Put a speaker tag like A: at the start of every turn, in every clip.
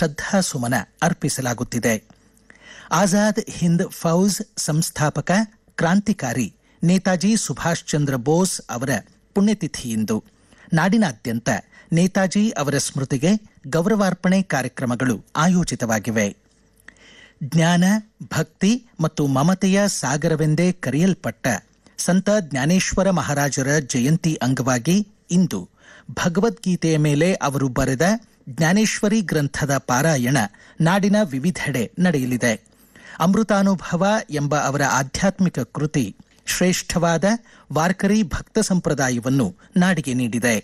A: ಶ್ರದ್ಧಾಸುಮನ ಅರ್ಪಿಸಲಾಗುತ್ತಿದೆ ಆಜಾದ್ ಹಿಂದ್ ಫೌಜ್ ಸಂಸ್ಥಾಪಕ ಕ್ರಾಂತಿಕಾರಿ ನೇತಾಜಿ ಸುಭಾಷ್ ಚಂದ್ರ ಬೋಸ್ ಅವರ ಪುಣ್ಯತಿಥಿಯಿಂದು ನಾಡಿನಾದ್ಯಂತ ನೇತಾಜಿ ಅವರ ಸ್ಮೃತಿಗೆ ಗೌರವಾರ್ಪಣೆ ಕಾರ್ಯಕ್ರಮಗಳು ಆಯೋಜಿತವಾಗಿವೆ ಜ್ಞಾನ ಭಕ್ತಿ ಮತ್ತು ಮಮತೆಯ ಸಾಗರವೆಂದೇ ಕರೆಯಲ್ಪಟ್ಟ ಸಂತ ಜ್ಞಾನೇಶ್ವರ ಮಹಾರಾಜರ ಜಯಂತಿ ಅಂಗವಾಗಿ ಇಂದು ಭಗವದ್ಗೀತೆಯ ಮೇಲೆ ಅವರು ಬರೆದ ಜ್ಞಾನೇಶ್ವರಿ ಗ್ರಂಥದ ಪಾರಾಯಣ ನಾಡಿನ ವಿವಿಧೆಡೆ ನಡೆಯಲಿದೆ ಅಮೃತಾನುಭವ ಎಂಬ ಅವರ ಆಧ್ಯಾತ್ಮಿಕ ಕೃತಿ ಶ್ರೇಷ್ಠವಾದ ವಾರ್ಕರಿ ಭಕ್ತ ಸಂಪ್ರದಾಯವನ್ನು ನಾಡಿಗೆ ನೀಡಿದೆ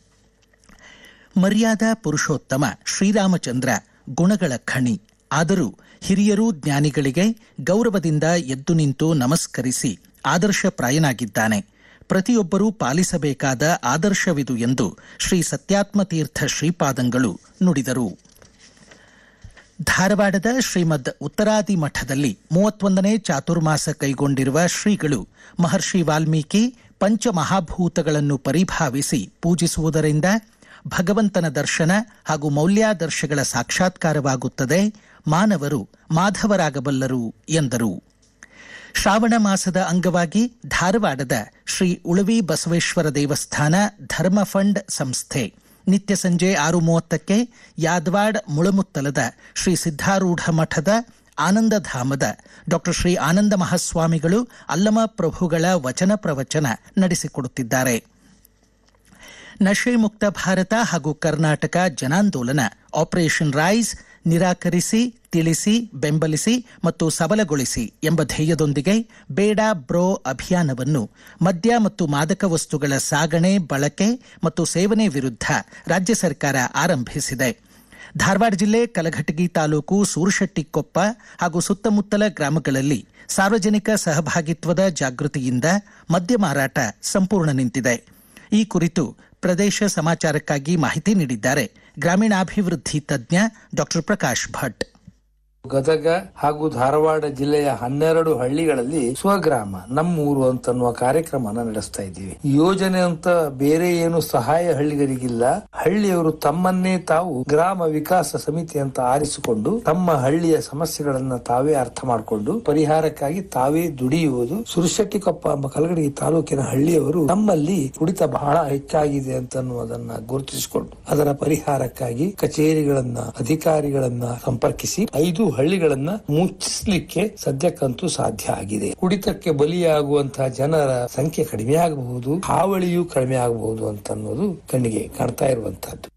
A: ಮರ್ಯಾದ ಪುರುಷೋತ್ತಮ ಶ್ರೀರಾಮಚಂದ್ರ ಗುಣಗಳ ಖಣಿ ಆದರೂ ಹಿರಿಯರು ಜ್ಞಾನಿಗಳಿಗೆ ಗೌರವದಿಂದ ಎದ್ದು ನಿಂತು ನಮಸ್ಕರಿಸಿ ಆದರ್ಶಪ್ರಾಯನಾಗಿದ್ದಾನೆ ಪ್ರತಿಯೊಬ್ಬರೂ ಪಾಲಿಸಬೇಕಾದ ಆದರ್ಶವಿದು ಎಂದು ಶ್ರೀ ಸತ್ಯಾತ್ಮತೀರ್ಥ ಶ್ರೀಪಾದಂಗಳು ನುಡಿದರು ಧಾರವಾಡದ ಶ್ರೀಮದ್ ಉತ್ತರಾದಿ ಮಠದಲ್ಲಿ ಮೂವತ್ತೊಂದನೇ ಚಾತುರ್ಮಾಸ ಕೈಗೊಂಡಿರುವ ಶ್ರೀಗಳು ಮಹರ್ಷಿ ವಾಲ್ಮೀಕಿ ಪಂಚಮಹಾಭೂತಗಳನ್ನು ಪರಿಭಾವಿಸಿ ಪೂಜಿಸುವುದರಿಂದ ಭಗವಂತನ ದರ್ಶನ ಹಾಗೂ ಮೌಲ್ಯಾದರ್ಶಗಳ ಸಾಕ್ಷಾತ್ಕಾರವಾಗುತ್ತದೆ ಮಾನವರು ಮಾಧವರಾಗಬಲ್ಲರು ಎಂದರು ಶ್ರಾವಣ ಮಾಸದ ಅಂಗವಾಗಿ ಧಾರವಾಡದ ಶ್ರೀ ಉಳವಿ ಬಸವೇಶ್ವರ ದೇವಸ್ಥಾನ ಧರ್ಮ ಫಂಡ್ ಸಂಸ್ಥೆ ನಿತ್ಯ ಸಂಜೆ ಆರು ಮೂವತ್ತಕ್ಕೆ ಯಾದವಾಡ್ ಮುಳಮುತ್ತಲದ ಶ್ರೀ ಸಿದ್ಧಾರೂಢ ಮಠದ ಆನಂದಧಾಮದ ಡಾಕ್ಟರ್ ಶ್ರೀ ಆನಂದ ಮಹಾಸ್ವಾಮಿಗಳು ಅಲ್ಲಮ ಪ್ರಭುಗಳ ವಚನ ಪ್ರವಚನ ನಡೆಸಿಕೊಡುತ್ತಿದ್ದಾರೆ ನಶೆ ಮುಕ್ತ ಭಾರತ ಹಾಗೂ ಕರ್ನಾಟಕ ಜನಾಂದೋಲನ ಆಪರೇಷನ್ ರೈಸ್ ನಿರಾಕರಿಸಿ ತಿಳಿಸಿ ಬೆಂಬಲಿಸಿ ಮತ್ತು ಸಬಲಗೊಳಿಸಿ ಎಂಬ ಧ್ಯೇಯದೊಂದಿಗೆ ಬೇಡ ಬ್ರೋ ಅಭಿಯಾನವನ್ನು ಮದ್ಯ ಮತ್ತು ಮಾದಕ ವಸ್ತುಗಳ ಸಾಗಣೆ ಬಳಕೆ ಮತ್ತು ಸೇವನೆ ವಿರುದ್ಧ ರಾಜ್ಯ ಸರ್ಕಾರ ಆರಂಭಿಸಿದೆ ಧಾರವಾಡ ಜಿಲ್ಲೆ ಕಲಘಟಗಿ ತಾಲೂಕು ಸೂರಶೆಟ್ಟಿಕೊಪ್ಪ ಹಾಗೂ ಸುತ್ತಮುತ್ತಲ ಗ್ರಾಮಗಳಲ್ಲಿ ಸಾರ್ವಜನಿಕ ಸಹಭಾಗಿತ್ವದ ಜಾಗೃತಿಯಿಂದ ಮದ್ಯ ಮಾರಾಟ ಸಂಪೂರ್ಣ ನಿಂತಿದೆ ಈ ಕುರಿತು ಪ್ರದೇಶ ಸಮಾಚಾರಕ್ಕಾಗಿ ಮಾಹಿತಿ ನೀಡಿದ್ದಾರೆ ಗ್ರಾಮೀಣಾಭಿವೃದ್ಧಿ ತಜ್ಞ ಡಾಕ್ಟರ್ ಪ್ರಕಾಶ್ ಭಟ್
B: ಗದಗ ಹಾಗೂ ಧಾರವಾಡ ಜಿಲ್ಲೆಯ ಹನ್ನೆರಡು ಹಳ್ಳಿಗಳಲ್ಲಿ ಸ್ವಗ್ರಾಮ ನಮ್ಮೂರು ಅಂತನ್ನುವ ಕಾರ್ಯಕ್ರಮನ ನಡೆಸ್ತಾ ಇದ್ದೀವಿ ಯೋಜನೆ ಅಂತ ಬೇರೆ ಏನು ಸಹಾಯ ಹಳ್ಳಿಗರಿಗಿಲ್ಲ ಹಳ್ಳಿಯವರು ತಮ್ಮನ್ನೇ ತಾವು ಗ್ರಾಮ ವಿಕಾಸ ಸಮಿತಿ ಅಂತ ಆರಿಸಿಕೊಂಡು ತಮ್ಮ ಹಳ್ಳಿಯ ಸಮಸ್ಯೆಗಳನ್ನ ತಾವೇ ಅರ್ಥ ಮಾಡಿಕೊಂಡು ಪರಿಹಾರಕ್ಕಾಗಿ ತಾವೇ ದುಡಿಯುವುದು ಸುರಶೆಟ್ಟಿಕೊಪ್ಪ ಎಂಬ ಕಲಗಡಗಿ ತಾಲೂಕಿನ ಹಳ್ಳಿಯವರು ನಮ್ಮಲ್ಲಿ ಕುಡಿತ ಬಹಳ ಹೆಚ್ಚಾಗಿದೆ ಅಂತನ್ನುವುದನ್ನ ಗುರುತಿಸಿಕೊಂಡು ಅದರ ಪರಿಹಾರಕ್ಕಾಗಿ ಕಚೇರಿಗಳನ್ನ ಅಧಿಕಾರಿಗಳನ್ನ ಸಂಪರ್ಕಿಸಿ ಐದು ಹಳ್ಳಿಗಳನ್ನ ಮುಚ್ಚಿಸ್ಲಿಕ್ಕೆ ಸದ್ಯಕ್ಕಂತೂ ಸಾಧ್ಯ ಆಗಿದೆ ಕುಡಿತಕ್ಕೆ ಬಲಿಯಾಗುವಂತಹ ಜನರ ಸಂಖ್ಯೆ ಕಡಿಮೆ ಆಗಬಹುದು ಹಾವಳಿಯೂ ಕಡಿಮೆ ಆಗಬಹುದು ಅಂತ ಅನ್ನೋದು ಕಣ್ಣಿಗೆ ಕಾಣ್ತಾ ಇರುವಂತಹದ್ದು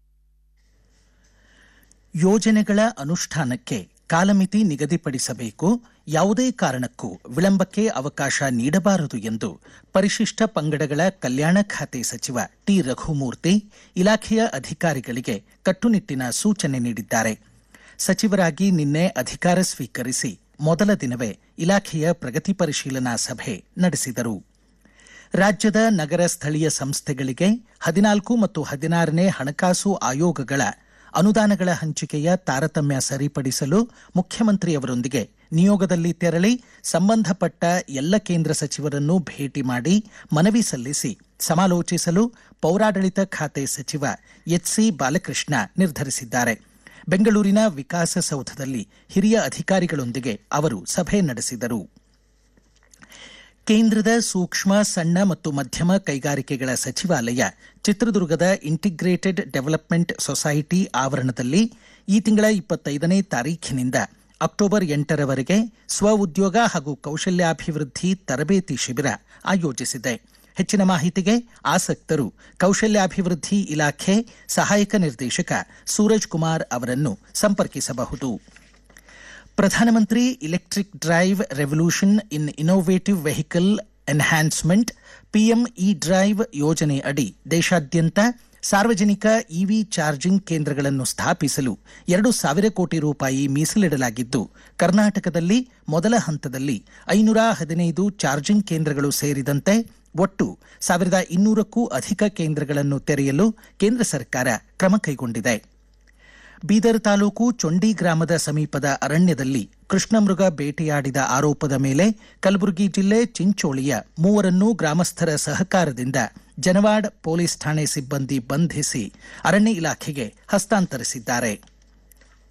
A: ಯೋಜನೆಗಳ ಅನುಷ್ಠಾನಕ್ಕೆ ಕಾಲಮಿತಿ ನಿಗದಿಪಡಿಸಬೇಕು ಯಾವುದೇ ಕಾರಣಕ್ಕೂ ವಿಳಂಬಕ್ಕೆ ಅವಕಾಶ ನೀಡಬಾರದು ಎಂದು ಪರಿಶಿಷ್ಟ ಪಂಗಡಗಳ ಕಲ್ಯಾಣ ಖಾತೆ ಸಚಿವ ಟಿ ರಘುಮೂರ್ತಿ ಇಲಾಖೆಯ ಅಧಿಕಾರಿಗಳಿಗೆ ಕಟ್ಟುನಿಟ್ಟಿನ ಸೂಚನೆ ನೀಡಿದ್ದಾರೆ ಸಚಿವರಾಗಿ ನಿನ್ನೆ ಅಧಿಕಾರ ಸ್ವೀಕರಿಸಿ ಮೊದಲ ದಿನವೇ ಇಲಾಖೆಯ ಪ್ರಗತಿ ಪರಿಶೀಲನಾ ಸಭೆ ನಡೆಸಿದರು ರಾಜ್ಯದ ನಗರ ಸ್ಥಳೀಯ ಸಂಸ್ಥೆಗಳಿಗೆ ಹದಿನಾಲ್ಕು ಮತ್ತು ಹದಿನಾರನೇ ಹಣಕಾಸು ಆಯೋಗಗಳ ಅನುದಾನಗಳ ಹಂಚಿಕೆಯ ತಾರತಮ್ಯ ಸರಿಪಡಿಸಲು ಮುಖ್ಯಮಂತ್ರಿಯವರೊಂದಿಗೆ ನಿಯೋಗದಲ್ಲಿ ತೆರಳಿ ಸಂಬಂಧಪಟ್ಟ ಎಲ್ಲ ಕೇಂದ್ರ ಸಚಿವರನ್ನು ಭೇಟಿ ಮಾಡಿ ಮನವಿ ಸಲ್ಲಿಸಿ ಸಮಾಲೋಚಿಸಲು ಪೌರಾಡಳಿತ ಖಾತೆ ಸಚಿವ ಎಚ್ಸಿ ಬಾಲಕೃಷ್ಣ ನಿರ್ಧರಿಸಿದ್ದಾರೆ ಬೆಂಗಳೂರಿನ ವಿಕಾಸಸೌಧದಲ್ಲಿ ಹಿರಿಯ ಅಧಿಕಾರಿಗಳೊಂದಿಗೆ ಅವರು ಸಭೆ ನಡೆಸಿದರು ಕೇಂದ್ರದ ಸೂಕ್ಷ್ಮ ಸಣ್ಣ ಮತ್ತು ಮಧ್ಯಮ ಕೈಗಾರಿಕೆಗಳ ಸಚಿವಾಲಯ ಚಿತ್ರದುರ್ಗದ ಇಂಟಿಗ್ರೇಟೆಡ್ ಡೆವಲಪ್ಮೆಂಟ್ ಸೊಸೈಟಿ ಆವರಣದಲ್ಲಿ ಈ ತಿಂಗಳ ಇಪ್ಪತ್ತೈದನೇ ತಾರೀಖಿನಿಂದ ಅಕ್ಟೋಬರ್ ಎಂಟರವರೆಗೆ ಸ್ವ ಉದ್ಯೋಗ ಹಾಗೂ ಕೌಶಲ್ಯಾಭಿವೃದ್ಧಿ ತರಬೇತಿ ಶಿಬಿರ ಆಯೋಜಿಸಿದೆ ಹೆಚ್ಚಿನ ಮಾಹಿತಿಗೆ ಆಸಕ್ತರು ಕೌಶಲ್ಯಾಭಿವೃದ್ಧಿ ಇಲಾಖೆ ಸಹಾಯಕ ನಿರ್ದೇಶಕ ಸೂರಜ್ ಕುಮಾರ್ ಅವರನ್ನು ಸಂಪರ್ಕಿಸಬಹುದು ಪ್ರಧಾನಮಂತ್ರಿ electric drive revolution in innovative vehicle enhancement PM E drive ಯೋಜನೆ ಅಡಿ ದೇಶಾದ್ಯಂತ ಸಾರ್ವಜನಿಕ ಇವಿ ಚಾರ್ಜಿಂಗ್ ಕೇಂದ್ರಗಳನ್ನು ಸ್ಥಾಪಿಸಲು ಎರಡು ಸಾವಿರ ಕೋಟಿ ರೂಪಾಯಿ ಮೀಸಲಿಡಲಾಗಿದ್ದು ಕರ್ನಾಟಕದಲ್ಲಿ ಮೊದಲ ಹಂತದಲ್ಲಿ ಐನೂರ ಹದಿನೈದು ಚಾರ್ಜಿಂಗ್ ಕೇಂದ್ರಗಳು ಸೇರಿದಂತೆ ಒಟ್ಟು ಸಾವಿರದ ಇನ್ನೂರಕ್ಕೂ ಅಧಿಕ ಕೇಂದ್ರಗಳನ್ನು ತೆರೆಯಲು ಕೇಂದ್ರ ಸರ್ಕಾರ ಕ್ರಮ ಕೈಗೊಂಡಿದೆ ಬೀದರ್ ತಾಲೂಕು ಚೊಂಡಿ ಗ್ರಾಮದ ಸಮೀಪದ ಅರಣ್ಯದಲ್ಲಿ ಕೃಷ್ಣಮೃಗ ಬೇಟೆಯಾಡಿದ ಆರೋಪದ ಮೇಲೆ ಕಲಬುರಗಿ ಜಿಲ್ಲೆ ಚಿಂಚೋಳಿಯ ಮೂವರನ್ನೂ ಗ್ರಾಮಸ್ಥರ ಸಹಕಾರದಿಂದ ಜನವಾಡ್ ಪೊಲೀಸ್ ಠಾಣೆ ಸಿಬ್ಬಂದಿ ಬಂಧಿಸಿ ಅರಣ್ಯ ಇಲಾಖೆಗೆ ಹಸ್ತಾಂತರಿಸಿದ್ದಾರೆ